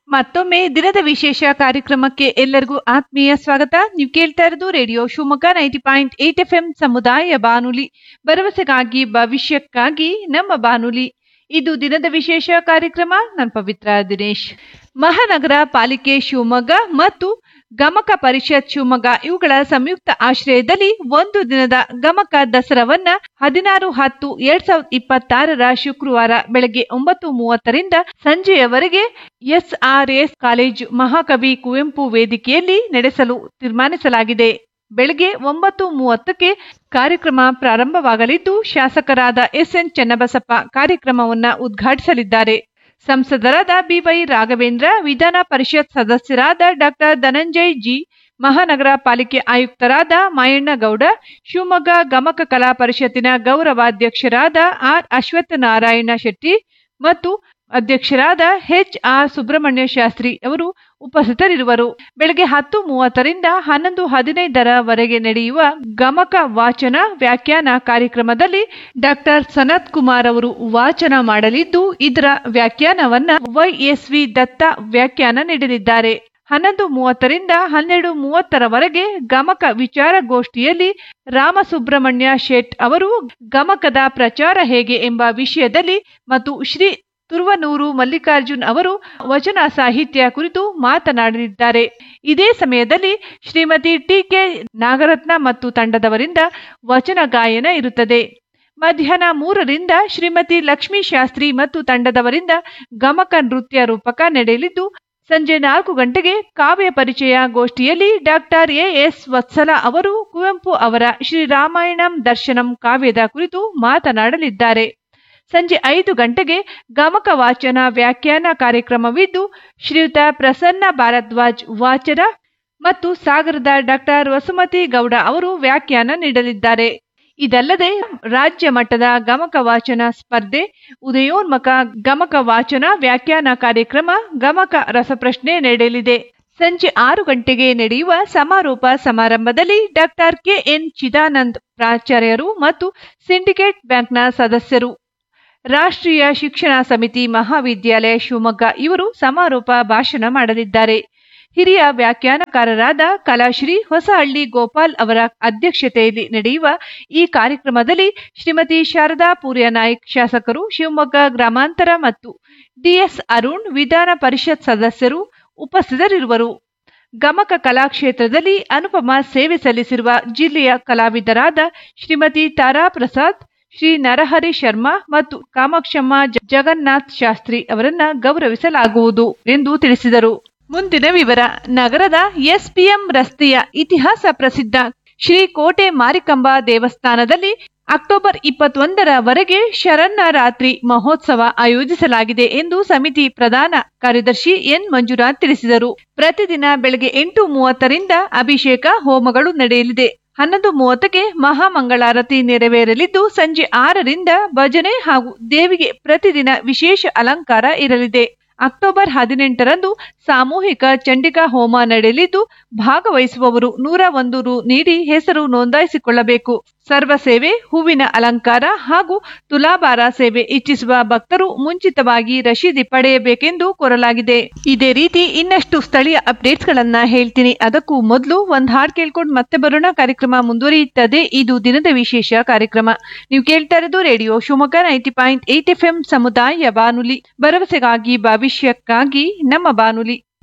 ಮತ್ತೊಮ್ಮೆ ದಿನದ ವಿಶೇಷ ಕಾರ್ಯಕ್ರಮಕ್ಕೆ ಎಲ್ಲರಿಗೂ ಆತ್ಮೀಯ ಸ್ವಾಗತ ನೀವು ಕೇಳ್ತಾ ಇರೋದು radio Shivamogga ninety point eight F M ಸಮುದಾಯ ಬಾನುಲಿ ಭರವಸೆಗಾಗಿ ಭವಿಷ್ಯಕ್ಕಾಗಿ ನಮ್ಮ ಬಾನುಲಿ ಇದು ದಿನದ ವಿಶೇಷ ಕಾರ್ಯಕ್ರಮ ನಾನು ಪವಿತ್ರ ದಿನೇಶ್ ಮಹಾನಗರ ಪಾಲಿಕೆ ಶಿವಮೊಗ್ಗ ಮತ್ತು ಗಮಕ ಪರಿಷತ್ ಶಿವಮೊಗ್ಗ ಇವುಗಳ ಸಂಯುಕ್ತ ಆಶ್ರಯದಲ್ಲಿ ಒಂದು ದಿನದ ಗಮಕ ದಸರಾವನ್ನ ಹದಿನಾರು ಹತ್ತು ಎರಡ್ ಸಾವಿರದ ಇಪ್ಪತ್ತಾರರ ಶುಕ್ರವಾರ ಬೆಳಗ್ಗೆ ಒಂಬತ್ತು ಮೂವತ್ತರಿಂದ ಸಂಜೆಯವರೆಗೆ ಎಸ್ಆರ್ಎಸ್ ಕಾಲೇಜು ಮಹಾಕವಿ ಕುವೆಂಪು ವೇದಿಕೆಯಲ್ಲಿ ನಡೆಸಲು ತೀರ್ಮಾನಿಸಲಾಗಿದೆ ಬೆಳಗ್ಗೆ ಒಂಬತ್ತು ಮೂವತ್ತಕ್ಕೆ ಕಾರ್ಯಕ್ರಮ ಪ್ರಾರಂಭವಾಗಲಿದ್ದು ಶಾಸಕರಾದ ಎಸ್ಎನ್ ಚನ್ನಬಸಪ್ಪ ಕಾರ್ಯಕ್ರಮವನ್ನ ಉದ್ಘಾಟಿಸಲಿದ್ದಾರೆ ಸಂಸದರಾದ ಬಿವೈ ರಾಘವೇಂದ್ರ ವಿಧಾನ ಪರಿಷತ್ ಸದಸ್ಯರಾದ ಡಾಕ್ಟರ್ ಧನಂಜಯ್ ಜಿ ಮಹಾನಗರ ಪಾಲಿಕೆ ಆಯುಕ್ತರಾದ ಮಾಯಣ್ಣಗೌಡ ಶಿವಮೊಗ್ಗ ಗಮಕ ಕಲಾ ಪರಿಷತ್ತಿನ ಗೌರವಾಧ್ಯಕ್ಷರಾದ ಆರ್ ಅಶ್ವತ್ಥನಾರಾಯಣ ಶೆಟ್ಟಿ ಮತ್ತು ಅಧ್ಯಕ್ಷರಾದ ಎಚ್ ಆರ್ ಸುಬ್ರಹ್ಮಣ್ಯ ಶಾಸ್ತ್ರಿ ಅವರು ಉಪಸ್ಥಿತರಿರುವರು ಬೆಳಗ್ಗೆ ಹತ್ತು ಮೂವತ್ತರಿಂದ ಹನ್ನೊಂದು ಹದಿನೈದರವರೆಗೆ ನಡೆಯುವ ಗಮಕ ವಾಚನ ವ್ಯಾಖ್ಯಾನ ಕಾರ್ಯಕ್ರಮದಲ್ಲಿ ಡಾಕ್ಟರ್ ಸನತ್ ಕುಮಾರ್ ಅವರು ವಾಚನ ಮಾಡಲಿದ್ದು ಇದರ ವ್ಯಾಖ್ಯಾನವನ್ನ ವೈಎಸ್ವಿ ದತ್ತ ವ್ಯಾಖ್ಯಾನ ನೀಡಲಿದ್ದಾರೆ ಹನ್ನೊಂದು ಮೂವತ್ತರಿಂದ ಹನ್ನೆರಡು ಮೂವತ್ತರವರೆಗೆ ಗಮಕ ವಿಚಾರಗೋಷ್ಠಿಯಲ್ಲಿ ರಾಮಸುಬ್ರಹ್ಮಣ್ಯ ಶೆಟ್ ಅವರು ಗಮಕದ ಪ್ರಚಾರ ಹೇಗೆ ಎಂಬ ವಿಷಯದಲ್ಲಿ ಮತ್ತು ಶ್ರೀ ತುರುವನೂರು ಮಲ್ಲಿಕಾರ್ಜುನ್ ಅವರು ವಚನ ಸಾಹಿತ್ಯ ಕುರಿತು ಮಾತನಾಡಲಿದ್ದಾರೆ ಇದೇ ಸಮಯದಲ್ಲಿ ಶ್ರೀಮತಿ ಟಿಕೆ ನಾಗರತ್ನ ಮತ್ತು ತಂಡದವರಿಂದ ವಚನ ಗಾಯನ ಇರುತ್ತದೆ ಮಧ್ಯಾಹ್ನ ಮೂರರಿಂದ ಶ್ರೀಮತಿ ಲಕ್ಷ್ಮೀ ಶಾಸ್ತ್ರಿ ಮತ್ತು ತಂಡದವರಿಂದ ಗಮಕ ನೃತ್ಯ ರೂಪಕ ನಡೆಯಲಿದ್ದು ಸಂಜೆ ನಾಲ್ಕು ಗಂಟೆಗೆ ಕಾವ್ಯ ಪರಿಚಯ ಗೋಷ್ಠಿಯಲ್ಲಿ ಡಾಕ್ಟರ್ ಎಎಸ್ ವತ್ಸಲ ಅವರು ಕುವೆಂಪು ಅವರ ಶ್ರೀರಾಮಾಯಣಂ ದರ್ಶನಂ ಕಾವ್ಯದ ಕುರಿತು ಮಾತನಾಡಲಿದ್ದಾರೆ ಸಂಜೆ ಐದು ಗಂಟೆಗೆ ಗಮಕ ವಾಚನ ವ್ಯಾಖ್ಯಾನ ಕಾರ್ಯಕ್ರಮವಿದ್ದು ಶ್ರೀಯುತ ಪ್ರಸನ್ನ ಭಾರದ್ವಾಜ್ ವಾಚನ ಮತ್ತು ಸಾಗರದ ಡಾಕ್ಟರ್ ವಸುಮತಿ ಗೌಡ ಅವರು ವ್ಯಾಖ್ಯಾನ ನೀಡಲಿದ್ದಾರೆ ಇದಲ್ಲದೆ ರಾಜ್ಯ ಮಟ್ಟದ ಗಮಕ ವಾಚನ ಸ್ಪರ್ಧೆ ಉದಯೋನ್ಮುಖ ಗಮಕ ವಾಚನ ವ್ಯಾಖ್ಯಾನ ಕಾರ್ಯಕ್ರಮ ಗಮಕ ರಸಪ್ರಶ್ನೆ ನಡೆಯಲಿದೆ ಸಂಜೆ ಆರು ಗಂಟೆಗೆ ನಡೆಯುವ ಸಮಾರೋಪ ಸಮಾರಂಭದಲ್ಲಿ ಡಾಕ್ಟರ್ ಕೆಎನ್ ಚಿದಾನಂದ್ ಪ್ರಾಚಾರ್ಯರು ಮತ್ತು ಸಿಂಡಿಕೇಟ್ ಬ್ಯಾಂಕ್ನ ಸದಸ್ಯರು ರಾಷ್ಟ್ರೀಯ ಶಿಕ್ಷಣ ಸಮಿತಿ ಮಹಾವಿದ್ಯಾಲಯ ಶಿವಮೊಗ್ಗ ಇವರು ಸಮಾರೋಪ ಭಾಷಣ ಮಾಡಲಿದ್ದಾರೆ ಹಿರಿಯ ವ್ಯಾಖ್ಯಾನಕಾರರಾದ ಕಲಾಶ್ರೀ ಹೊಸಹಳ್ಳಿ ಗೋಪಾಲ್ ಅವರ ಅಧ್ಯಕ್ಷತೆಯಲ್ಲಿ ನಡೆಯುವ ಈ ಕಾರ್ಯಕ್ರಮದಲ್ಲಿ ಶ್ರೀಮತಿ ಶಾರದಾ ಪೂರ್ಯ ನಾಯ್ಕ್ ಶಾಸಕರು ಶಿವಮೊಗ್ಗ ಗ್ರಾಮಾಂತರ ಮತ್ತು ಡಿಎಸ್ ಅರುಣ್ ವಿಧಾನ ಪರಿಷತ್ ಸದಸ್ಯರು ಉಪಸ್ಥಿತರಿರುವರು ಗಮಕ ಕಲಾಕ್ಷೇತ್ರದಲ್ಲಿ ಅನುಪಮ ಸೇವೆ ಸಲ್ಲಿಸಿರುವ ಜಿಲ್ಲೆಯ ಕಲಾವಿದರಾದ ಶ್ರೀಮತಿ ತಾರಾ ಪ್ರಸಾದ್ ಶ್ರೀ ನರಹರಿ ಶರ್ಮಾ ಮತ್ತು ಕಾಮಾಕ್ಷಮ್ಮ ಜಗನ್ನಾಥ್ ಶಾಸ್ತ್ರಿ ಅವರನ್ನ ಗೌರವಿಸಲಾಗುವುದು ಎಂದು ತಿಳಿಸಿದರು ಮುಂದಿನ ವಿವರ ನಗರದ ಎಸ್ಪಿಎಂ ರಸ್ತೆಯ ಇತಿಹಾಸ ಪ್ರಸಿದ್ಧ ಶ್ರೀ ಕೋಟೆ ಮಾರಿಕಂಬ ದೇವಸ್ಥಾನದಲ್ಲಿ ಅಕ್ಟೋಬರ್ ಇಪ್ಪತ್ತೊಂದರವರೆಗೆ ಶರನ್ನರಾತ್ರಿ ಮಹೋತ್ಸವ ಆಯೋಜಿಸಲಾಗಿದೆ ಎಂದು ಸಮಿತಿ ಪ್ರಧಾನ ಕಾರ್ಯದರ್ಶಿ ಎನ್ ಮಂಜುನಾಥ್ ತಿಳಿಸಿದರು ಪ್ರತಿದಿನ ಬೆಳಗ್ಗೆ ಎಂಟು ಮೂವತ್ತರಿಂದ ಅಭಿಷೇಕ ಹೋಮಗಳು ನಡೆಯಲಿದೆ ಹನ್ನೊಂದು ಮೂವತ್ತಕ್ಕೆ ಮಹಾಮಂಗಳಾರತಿ ನೆರವೇರಲಿದ್ದು ಸಂಜೆ ಆರರಿಂದ ಭಜನೆ ಹಾಗೂ ದೇವಿಗೆ ಪ್ರತಿದಿನ ವಿಶೇಷ ಅಲಂಕಾರ ಇರಲಿದೆ ಅಕ್ಟೋಬರ್ ಹದಿನೆಂಟರಂದು ಸಾಮೂಹಿಕ ಚಂಡಿಕಾ ಹೋಮ ನಡೆಯಲಿದ್ದು ಭಾಗವಹಿಸುವವರು ನೂರ ಒಂದು ರು ನೀಡಿ ಹೆಸರು ನೋಂದಾಯಿಸಿಕೊಳ್ಳಬೇಕು ಸರ್ವ ಸೇವೆ ಹೂವಿನ ಅಲಂಕಾರ ಹಾಗೂ ತುಲಾಭಾರ ಸೇವೆ ಇಚ್ಛಿಸುವ ಭಕ್ತರು ಮುಂಚಿತವಾಗಿ ರಶೀದಿ ಪಡೆಯಬೇಕೆಂದು ಕೋರಲಾಗಿದೆ ಇದೇ ರೀತಿ ಇನ್ನಷ್ಟು ಸ್ಥಳೀಯ ಅಪ್ಡೇಟ್ಸ್ ಗಳನ್ನ ಹೇಳ್ತೀನಿ ಅದಕ್ಕೂ ಮೊದಲು ಒಂದ್ ಹಾಡ್ ಕೇಳ್ಕೊಂಡು ಮತ್ತೆ ಬರೋಣ ಕಾರ್ಯಕ್ರಮ ಮುಂದುವರಿಯುತ್ತದೆ ಇದು ದಿನದ ವಿಶೇಷ ಕಾರ್ಯಕ್ರಮ ನೀವು ಕೇಳ್ತಾ ಇರೋದು radio Shivamogga ninety point eight F M ಸಮುದಾಯ ಬಾನುಲಿ ಭರವಸೆಗಾಗಿ ಭವಿಷ್ಯಕ್ಕಾಗಿ ನಮ್ಮ ಬಾನುಲಿ